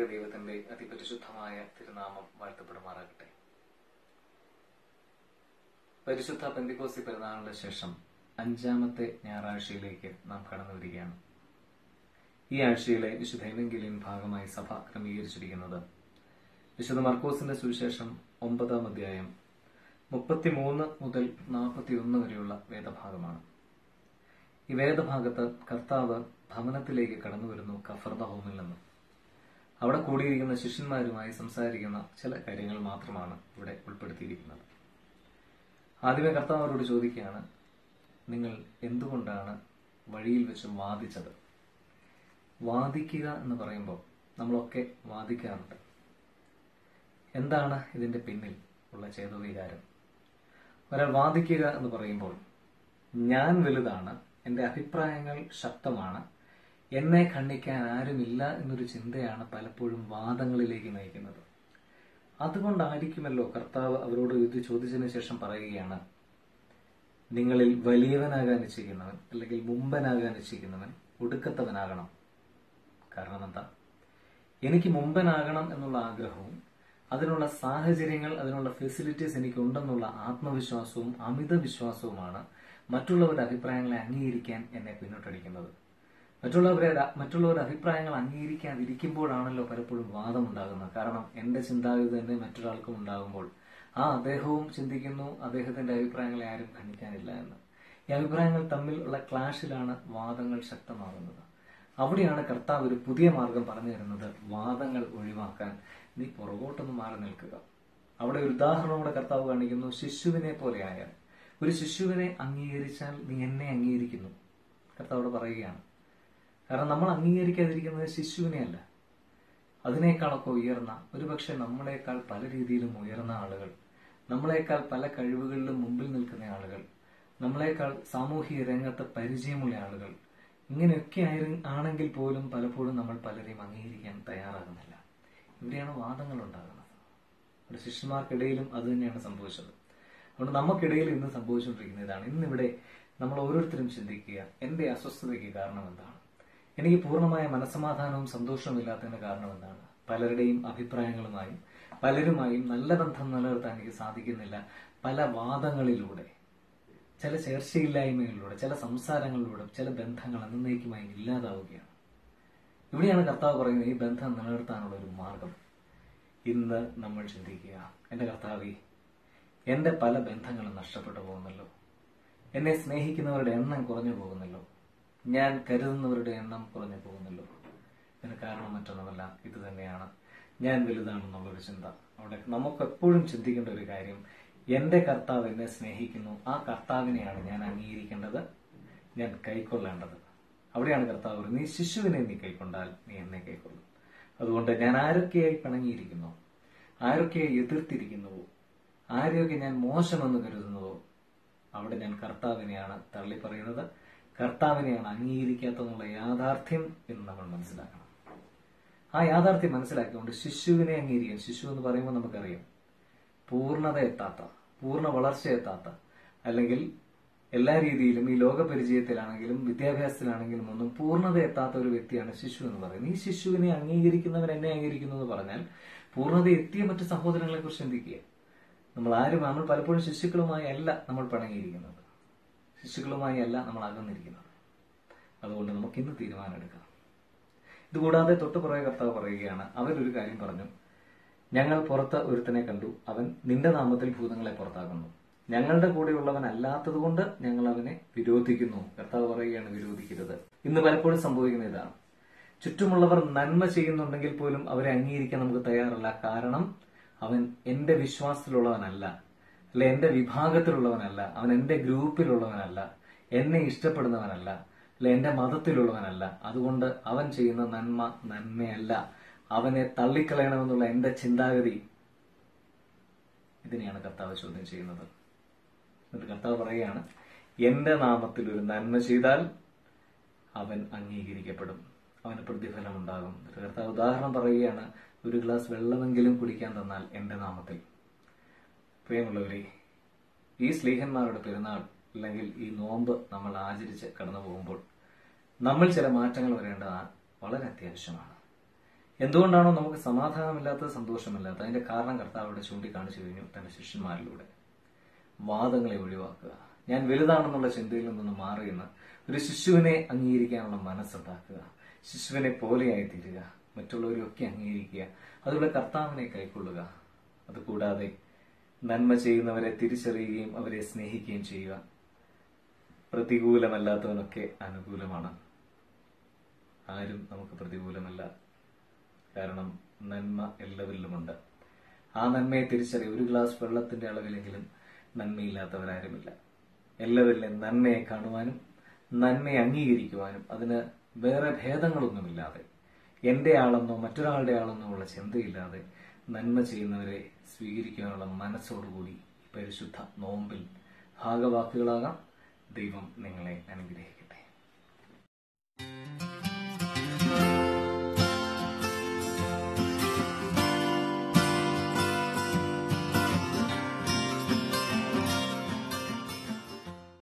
ദൈവത്തിന്റെ അതിപരിശുദ്ധമായ തിരുനാമം വാഴ്ത്തപ്പെടുമാറാകട്ടെ പരിശുദ്ധ പെന്തിക്കോസി പെരുന്നാളിന് ശേഷം അഞ്ചാമത്തെ ഞായറാഴ്ചയിലേക്ക് നാം കടന്നു വരികയാണ് ഈ ആഴ്ചയിലെ വിശുദ്ധ എവെങ്കിലിയൻ ഭാഗമായി സഭ ക്രമീകരിച്ചിരിക്കുന്നത് വിശുദ്ധ മർക്കോസിന്റെ സുവിശേഷം ഒമ്പതാം അധ്യായം മുപ്പത്തിമൂന്ന് മുതൽ നാൽപ്പത്തിയൊന്ന് വരെയുള്ള വേദഭാഗമാണ് ഈ വേദഭാഗത്ത് കർത്താവ് ഭവനത്തിലേക്ക് കടന്നു വരുന്നു കഫർദ ഹോമിൽ നിന്ന് അവിടെ കൂടിയിരിക്കുന്ന ശിഷ്യന്മാരുമായി സംസാരിക്കുന്ന ചില കാര്യങ്ങൾ മാത്രമാണ് ഇവിടെ ഉൾപ്പെടുത്തിയിരിക്കുന്നത് ആദ്യമേ കർത്താവ് അവരോട് ചോദിക്കുകയാണ് നിങ്ങൾ എന്തുകൊണ്ടാണ് വഴിയിൽ വെച്ച് വാദിച്ചത് വാദിക്കുക എന്ന് പറയുമ്പോൾ നമ്മളൊക്കെ വാദിക്കാറുണ്ട് എന്താണ് ഇതിന്റെ പിന്നിൽ ഉള്ള ചേതോവികാരം ഒരാൾ വാദിക്കുക എന്ന് പറയുമ്പോൾ ഞാൻ വലുതാണ് എന്റെ അഭിപ്രായങ്ങൾ ശക്തമാണ് എന്നെ ഖണ്ഡിക്കാൻ ആരുമില്ല എന്നൊരു ചിന്തയാണ് പലപ്പോഴും വാദങ്ങളിലേക്ക് നയിക്കുന്നത് അതുകൊണ്ടായിരിക്കുമല്ലോ കർത്താവ് അവരോട് ഇത് ചോദിച്ചതിന് ശേഷം പറയുകയാണ് നിങ്ങളിൽ വലിയവനാകാൻ ഇച്ഛിക്കുന്നവൻ അല്ലെങ്കിൽ മുമ്പനാകാൻ ഇച്ഛിക്കുന്നവൻ ഒടുക്കത്തവനാകണം കാരണം എന്താ എനിക്ക് മുമ്പനാകണം എന്നുള്ള ആഗ്രഹവും അതിനുള്ള സാഹചര്യങ്ങൾ അതിനുള്ള ഫെസിലിറ്റീസ് എനിക്ക് ഉണ്ടെന്നുള്ള ആത്മവിശ്വാസവും അമിത വിശ്വാസവുമാണ് മറ്റുള്ളവരുടെ അഭിപ്രായങ്ങളെ അംഗീകരിക്കാൻ എന്നെ പിന്നോട്ടടിക്കുന്നത് മറ്റുള്ളവരെ മറ്റുള്ളവരുടെ അഭിപ്രായങ്ങൾ അംഗീകരിക്കാതിരിക്കുമ്പോഴാണല്ലോ പലപ്പോഴും വാദം ഉണ്ടാകുന്നത് കാരണം എന്റെ ചിന്താഗതി തന്നെ മറ്റൊരാൾക്കും ഉണ്ടാകുമ്പോൾ ആ അദ്ദേഹവും ചിന്തിക്കുന്നു അദ്ദേഹത്തിന്റെ അഭിപ്രായങ്ങളെ ആരും ഖണ്ഡിക്കാനില്ല എന്ന് ഈ അഭിപ്രായങ്ങൾ തമ്മിൽ ഉള്ള ക്ലാഷിലാണ് വാദങ്ങൾ ശക്തമാകുന്നത് അവിടെയാണ് കർത്താവ് ഒരു പുതിയ മാർഗം പറഞ്ഞു തരുന്നത് വാദങ്ങൾ ഒഴിവാക്കാൻ നീ പുറകോട്ടൊന്ന് മാറി നിൽക്കുക അവിടെ ഒരു ഉദാഹരണം കൂടെ കർത്താവ് കാണിക്കുന്നു ശിശുവിനെ പോലെ ആയാൽ ഒരു ശിശുവിനെ അംഗീകരിച്ചാൽ നീ എന്നെ അംഗീകരിക്കുന്നു കർത്താവോട് പറയുകയാണ് കാരണം നമ്മൾ അംഗീകരിക്കാതിരിക്കുന്നത് ശിശുവിനെ അല്ല അതിനേക്കാളൊക്കെ ഉയർന്ന ഒരുപക്ഷെ നമ്മളെക്കാൾ പല രീതിയിലും ഉയർന്ന ആളുകൾ നമ്മളെക്കാൾ പല കഴിവുകളിലും മുമ്പിൽ നിൽക്കുന്ന ആളുകൾ നമ്മളെക്കാൾ സാമൂഹിക രംഗത്ത് പരിചയമുള്ള ആളുകൾ ഇങ്ങനെയൊക്കെ ആണെങ്കിൽ പോലും പലപ്പോഴും നമ്മൾ പലരെയും അംഗീകരിക്കാൻ തയ്യാറാകുന്നില്ല ഇവിടെയാണ് വാദങ്ങൾ ഉണ്ടാകുന്നത് അവിടെ ശിഷ്യന്മാർക്കിടയിലും അത് തന്നെയാണ് സംഭവിച്ചത് അതുകൊണ്ട് നമുക്കിടയിൽ ഇന്ന് സംഭവിച്ചുകൊണ്ടിരിക്കുന്ന ഇതാണ് ഇന്നിവിടെ നമ്മൾ ഓരോരുത്തരും ചിന്തിക്കുക എന്റെ അസ്വസ്ഥതയ്ക്ക് കാരണം എന്താണ് എനിക്ക് പൂർണ്ണമായ മനസ്സമാധാനവും സന്തോഷവും ഇല്ലാത്തതിന് കാരണം എന്താണ് പലരുടെയും അഭിപ്രായങ്ങളുമായും പലരുമായും നല്ല ബന്ധം നിലനിർത്താൻ എനിക്ക് സാധിക്കുന്നില്ല പല വാദങ്ങളിലൂടെ ചില ചേർച്ചയില്ലായ്മകളിലൂടെ ചില സംസാരങ്ങളിലൂടെ ചില ബന്ധങ്ങൾ എന്നേക്കുമായി ഇല്ലാതാവുകയാണ് ഇവിടെയാണ് കർത്താവ് പറയുന്നത് ഈ ബന്ധം നിലനിർത്താനുള്ള ഒരു മാർഗം ഇന്ന് നമ്മൾ ചിന്തിക്കുക എന്റെ കർത്താവി എന്റെ പല ബന്ധങ്ങളും നഷ്ടപ്പെട്ടു പോകുന്നല്ലോ എന്നെ സ്നേഹിക്കുന്നവരുടെ എണ്ണം കുറഞ്ഞു പോകുന്നല്ലോ ഞാൻ കരുതുന്നവരുടെ എണ്ണം കുറഞ്ഞു പോകുന്നല്ലോ ഇതിന് കാരണം മറ്റൊന്നുമല്ല ഇത് തന്നെയാണ് ഞാൻ വലുതാണെന്നുള്ളൊരു ചിന്ത അവിടെ നമുക്ക് എപ്പോഴും ചിന്തിക്കേണ്ട ഒരു കാര്യം എന്റെ കർത്താവ് എന്നെ സ്നേഹിക്കുന്നു ആ കർത്താവിനെയാണ് ഞാൻ അംഗീകരിക്കേണ്ടത് ഞാൻ കൈക്കൊള്ളേണ്ടത് അവിടെയാണ് കർത്താവ് പറയുന്നത് നീ ശിശുവിനെ നീ കൈക്കൊണ്ടാൽ നീ എന്നെ കൈക്കൊള്ളും അതുകൊണ്ട് ഞാൻ ആരൊക്കെയായി പിണങ്ങിയിരിക്കുന്നു ആരൊക്കെയായി എതിർത്തിരിക്കുന്നുവോ ആരെയൊക്കെ ഞാൻ മോശമെന്ന് കരുതുന്നുവോ അവിടെ ഞാൻ കർത്താവിനെയാണ് തള്ളി പറയുന്നത് കർത്താവിനെയാണ് അംഗീകരിക്കാത്തതെന്നുള്ള യാഥാർത്ഥ്യം എന്ന് നമ്മൾ മനസ്സിലാക്കണം ആ യാഥാർത്ഥ്യം മനസ്സിലാക്കിക്കൊണ്ട് ശിശുവിനെ അംഗീകരിക്കാൻ ശിശു എന്ന് പറയുമ്പോൾ നമുക്കറിയാം പൂർണ്ണത എത്താത്ത പൂർണ്ണ വളർച്ച എത്താത്ത അല്ലെങ്കിൽ എല്ലാ രീതിയിലും ഈ ലോക പരിചയത്തിലാണെങ്കിലും വിദ്യാഭ്യാസത്തിലാണെങ്കിലും ഒന്നും പൂർണ്ണത എത്താത്ത ഒരു വ്യക്തിയാണ് ശിശു എന്ന് പറയുന്നത് ഈ ശിശുവിനെ അംഗീകരിക്കുന്നവൻ എന്നെ അംഗീകരിക്കുന്നു എന്ന് പറഞ്ഞാൽ പൂർണ്ണത എത്തിയ മറ്റു സഹോദരങ്ങളെ കുറിച്ച് ചിന്തിക്കുക നമ്മൾ ആരും നമ്മൾ പലപ്പോഴും ശിശുക്കളുമായി അല്ല നമ്മൾ പിണങ്ങിയിരിക്കുന്നത് ശിശുക്കളുമായി അല്ല നമ്മൾ അകന്നിരിക്കുന്നത് അതുകൊണ്ട് നമുക്ക് ഇന്ന് തീരുമാനമെടുക്കാം ഇതുകൂടാതെ തൊട്ടു പുറകെ കർത്താവ് പറയുകയാണ് അവരൊരു കാര്യം പറഞ്ഞു ഞങ്ങൾ പുറത്ത് ഒരുത്തനെ കണ്ടു അവൻ നിന്റെ നാമത്തിൽ ഭൂതങ്ങളെ പുറത്താക്കുന്നു ഞങ്ങളുടെ കൂടെയുള്ളവൻ അല്ലാത്തതുകൊണ്ട് ഞങ്ങൾ അവനെ വിരോധിക്കുന്നു കർത്താവ് പറയുകയാണ് വിരോധിക്കരുത് ഇന്ന് പലപ്പോഴും സംഭവിക്കുന്ന ഇതാണ് ചുറ്റുമുള്ളവർ നന്മ ചെയ്യുന്നുണ്ടെങ്കിൽ പോലും അവരെ അംഗീകരിക്കാൻ നമുക്ക് തയ്യാറല്ല കാരണം അവൻ എന്റെ വിശ്വാസത്തിലുള്ളവനല്ല അല്ലെ എന്റെ വിഭാഗത്തിലുള്ളവനല്ല അവൻ എന്റെ ഗ്രൂപ്പിലുള്ളവനല്ല എന്നെ ഇഷ്ടപ്പെടുന്നവനല്ല അല്ലെ എന്റെ മതത്തിലുള്ളവനല്ല അതുകൊണ്ട് അവൻ ചെയ്യുന്ന നന്മ നന്മയല്ല അവനെ തള്ളിക്കളയണമെന്നുള്ള എന്റെ ചിന്താഗതി ഇതിനെയാണ് കർത്താവ് ചോദ്യം ചെയ്യുന്നത് എന്നിട്ട് കർത്താവ് പറയുകയാണ് എന്റെ നാമത്തിൽ ഒരു നന്മ ചെയ്താൽ അവൻ അംഗീകരിക്കപ്പെടും അവന് പ്രതിഫലം ഉണ്ടാകും എന്നിട്ട് കർത്താവ് ഉദാഹരണം പറയുകയാണ് ഒരു ഗ്ലാസ് വെള്ളമെങ്കിലും കുടിക്കാൻ തന്നാൽ എന്റെ നാമത്തിൽ പ്രിയമുള്ളവരെ ഈ സ്ലീഹന്മാരുടെ പെരുന്നാൾ അല്ലെങ്കിൽ ഈ നോമ്പ് നമ്മൾ ആചരിച്ച് കടന്നു പോകുമ്പോൾ നമ്മൾ ചില മാറ്റങ്ങൾ വരേണ്ടത് വളരെ അത്യാവശ്യമാണ് എന്തുകൊണ്ടാണോ നമുക്ക് സമാധാനമില്ലാത്തത് സന്തോഷമില്ലാത്തത് അതിന്റെ കാരണം കർത്താവ് ഇവിടെ ചൂണ്ടിക്കാണിച്ചു കഴിഞ്ഞു തന്റെ ശിഷ്യന്മാരിലൂടെ വാദങ്ങളെ ഒഴിവാക്കുക ഞാൻ വലുതാണെന്നുള്ള ചിന്തയിൽ നിന്ന് മാറിയെന്ന് ഒരു ശിശുവിനെ അംഗീകരിക്കാനുള്ള മനസ്സുണ്ടാക്കുക ശിശുവിനെ പോലെയായി തീരുക മറ്റുള്ളവരെയൊക്കെ അംഗീകരിക്കുക അതുപോലെ കർത്താവിനെ കൈക്കൊള്ളുക അതുകൂടാതെ നന്മ ചെയ്യുന്നവരെ തിരിച്ചറിയുകയും അവരെ സ്നേഹിക്കുകയും ചെയ്യുക പ്രതികൂലമല്ലാത്തവനൊക്കെ അനുകൂലമാണ് ആരും നമുക്ക് പ്രതികൂലമല്ല കാരണം നന്മ എല്ലാവരിലുമുണ്ട് ആ നന്മയെ തിരിച്ചറിയ ഒരു ഗ്ലാസ് വെള്ളത്തിന്റെ അളവിലെങ്കിലും നന്മയില്ലാത്തവരാരുമില്ല എല്ലാവരിലും നന്മയെ കാണുവാനും നന്മയെ അംഗീകരിക്കുവാനും അതിന് വേറെ ഭേദങ്ങളൊന്നുമില്ലാതെ എന്റെ ആളെന്നോ മറ്റൊരാളുടെ ആളെന്നോ ഉള്ള ചിന്തയില്ലാതെ നന്മ ചെയ്യുന്നവരെ സ്വീകരിക്കാനുള്ള മനസ്സോടുകൂടി ഈ പരിശുദ്ധ നോമ്പിൽ ഭാഗവാക്കുകളാകാം ദൈവം നിങ്ങളെ അനുഗ്രഹിക്കും